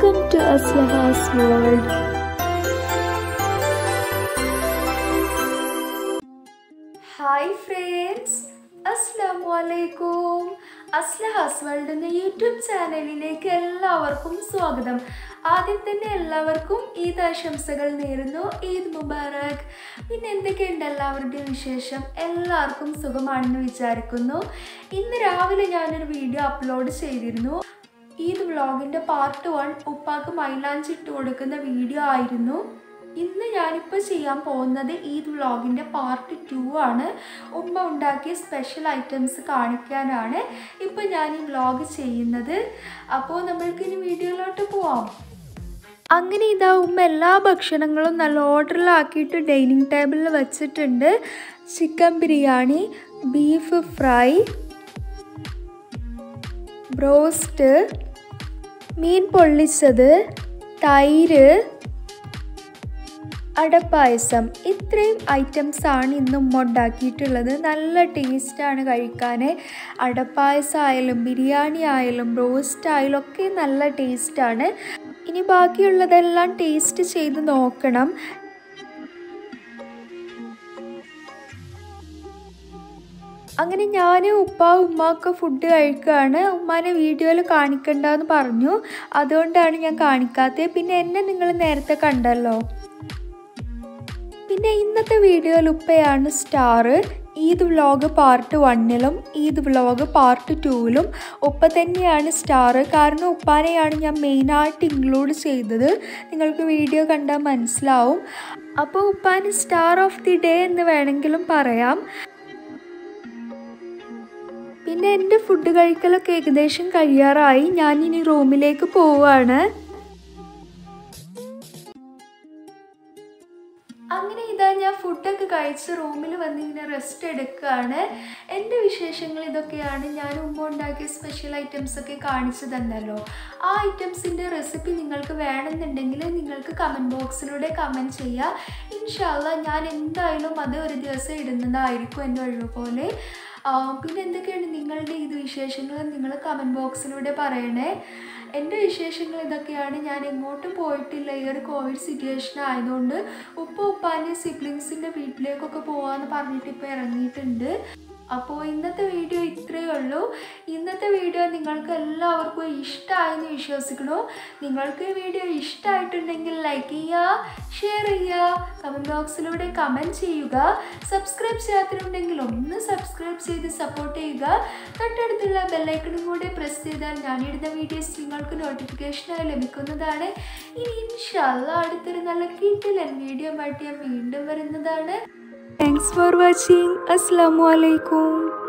Welcome to Aslaha's World. Hi friends അസ്സാമു അലൈക്കും Aslaha's world എന്ന യൂട്യൂബ് ചാനലിലേക്ക് എല്ലാവർക്കും സ്വാഗതം ആദ്യം തന്നെ എല്ലാവർക്കും ഈദ് ആശംസകൾ നേരുന്നു ഈദ് മുബാറക് പിന്നെ എന്തൊക്കെയുണ്ട് എല്ലാവരുടെയും വിശേഷം എല്ലാവർക്കും സുഖമാണെന്ന് വിചാരിക്കുന്നു ഇന്ന് രാവിലെ ഞാനൊരു വീഡിയോ അപ്ലോഡ് ചെയ്തിരുന്നു ഈദ് വ്ളോഗിൻ്റെ പാർട്ട് വൺ ഉപ്പാക്ക് മൈലാഞ്ചി ഇട്ട് കൊടുക്കുന്ന വീഡിയോ ആയിരുന്നു ഇന്ന് ഞാനിപ്പോൾ ചെയ്യാൻ പോകുന്നത് ഈദ് വ്ളോഗിൻ്റെ പാർട്ട് ടു ആണ് ഉമ്മ ഉണ്ടാക്കിയ സ്പെഷ്യൽ ഐറ്റംസ് കാണിക്കാനാണ് ഇപ്പോൾ ഞാൻ ഈ വ്ളോഗ് ചെയ്യുന്നത് അപ്പോൾ നമ്മൾക്ക് ഇനി വീഡിയോയിലോട്ട് പോവാം അങ്ങനെ ഇതാ ഉമ്മ എല്ലാ ഭക്ഷണങ്ങളും നല്ല ഓർഡറിലാക്കിയിട്ട് ഡൈനിങ് ടേബിളിൽ വെച്ചിട്ടുണ്ട് chicken biryani beef fry broast മീൻ പൊള്ളിച്ചത് തൈര് അടപ്പായസം ഇത്രയും ഐറ്റംസ് ആണ് ഇന്ന് ഉമ്മ ഉണ്ടാക്കിയിട്ടുള്ളത് നല്ല ടേസ്റ്റാണ് കഴിക്കാൻ അടപ്പായസം ആയാലും ബിരിയാണി ആയാലും റോസ്റ്റ് ആയാലും ഒക്കെ നല്ല ടേസ്റ്റാണ് ഇനി ബാക്കിയുള്ളതെല്ലാം ടേസ്റ്റ് ചെയ്ത് നോക്കണം അങ്ങനെ ഞാൻ ഉപ്പ ഉമ്മക്ക് ഫുഡ് കഴിക്കുകയാണ് ഉമ്മാനെ വീഡിയോയിൽ കാണിക്കണ്ടെന്ന് പറഞ്ഞു അതുകൊണ്ടാണ് ഞാൻ കാണിക്കാത്തത് പിന്നെ എന്നെ നിങ്ങൾ നേരത്തെ കണ്ടല്ലോ പിന്നെ ഇന്നത്തെ വീഡിയോയിൽ ഉപ്പയാണ് സ്റ്റാർ ഈദ് വ്ളോഗ് പാർട്ട് വണ്ണിലും ഈദ് വ്ളോഗ് പാർട്ട് ടൂവിലും ഉപ്പ തന്നെയാണ് സ്റ്റാർ കാരണം ഉപ്പാനെയാണ് ഞാൻ മെയിനായിട്ട് ഇൻക്ലൂഡ് ചെയ്തത് നിങ്ങൾക്ക് വീഡിയോ കണ്ടാൽ മനസ്സിലാവും അപ്പോൾ ഉപ്പാന് സ്റ്റാർ ഓഫ് ദി ഡേ എന്ന് വേണമെങ്കിലും പറയാം പിന്നെ എൻ്റെ ഫുഡ് കഴിക്കലൊക്കെ ഏകദേശം കഴിയാറായി ഞാൻ ഇനി റൂമിലേക്ക് പോവുകയാണ് അങ്ങനെ ഇതാ ഞാൻ ഫുഡൊക്കെ കഴിച്ച് റൂമിൽ വന്ന് ഇങ്ങനെ റെസ്റ്റ് എടുക്കുകയാണ് എൻ്റെ വിശേഷങ്ങൾ ഇതൊക്കെയാണ് ഞാൻ മുമ്പ് ഉണ്ടാക്കിയ സ്പെഷ്യൽ ഐറ്റംസ് ഒക്കെ കാണിച്ചു തന്നല്ലോ ആ ഐറ്റംസിൻ്റെ റെസിപ്പി നിങ്ങൾക്ക് വേണമെന്നുണ്ടെങ്കിൽ നിങ്ങൾക്ക് കമൻറ്റ് ബോക്സിലൂടെ കമൻറ്റ് ചെയ്യുക ഇൻഷാല്ല ഞാൻ എന്തായാലും അത് ഒരു ദിവസം ഇടുന്നതായിരിക്കും എൻ്റെ ഒഴിവ് പോലെ പിന്നെ എന്തൊക്കെയാണ് നിങ്ങളുടെ ഇത് വിശേഷങ്ങൾ നിങ്ങൾ കമൻറ്റ് ബോക്സിലൂടെ പറയണേ എൻ്റെ വിശേഷങ്ങൾ ഇതൊക്കെയാണ് ഞാൻ എങ്ങോട്ടും പോയിട്ടില്ല ഈ ഒരു കോവിഡ് സിറ്റുവേഷൻ ആയതുകൊണ്ട് ഉപ്പ ഉപ്പാൻ്റെ സിബ്ലിങ്സിൻ്റെ വീട്ടിലേക്കൊക്കെ പോകാമെന്ന് പറഞ്ഞിട്ട് ഇപ്പോൾ ഇറങ്ങിയിട്ടുണ്ട് അപ്പോൾ ഇന്നത്തെ വീഡിയോ ഇത്രയേ ഉള്ളൂ ഇന്നത്തെ വീഡിയോ നിങ്ങൾക്ക് എല്ലാവർക്കും ഇഷ്ടമായെന്ന് വിശ്വസിക്കണു നിങ്ങൾക്ക് ഈ വീഡിയോ ഇഷ്ടമായിട്ടുണ്ടെങ്കിൽ ലൈക്ക് ചെയ്യുക ഷെയർ ചെയ്യുക കമൻറ്റ് ബോക്സിലൂടെ കമൻറ്റ് ചെയ്യുക സബ്സ്ക്രൈബ് ചെയ്യാത്തിട്ടുണ്ടെങ്കിൽ ഒന്ന് സബ്സ്ക്രൈബ് ചെയ്ത് സപ്പോർട്ട് ചെയ്യുക തൊട്ടടുത്തുള്ള ബെല്ലൈക്കണും കൂടെ പ്രസ് ചെയ്താൽ ഞാനിടുന്ന വീഡിയോസ് നിങ്ങൾക്ക് നോട്ടിഫിക്കേഷനായി ലഭിക്കുന്നതാണ് ഇനി ഇൻഷാല്ല അടുത്തൊരു നല്ല കിട്ടിലൻ വീഡിയോ ആയിട്ട് ഞാൻ വീണ്ടും വരുന്നതാണ് താങ്ക്സ് ഫോർ വാച്ചിങ് അസ്സാം വലൈക്കും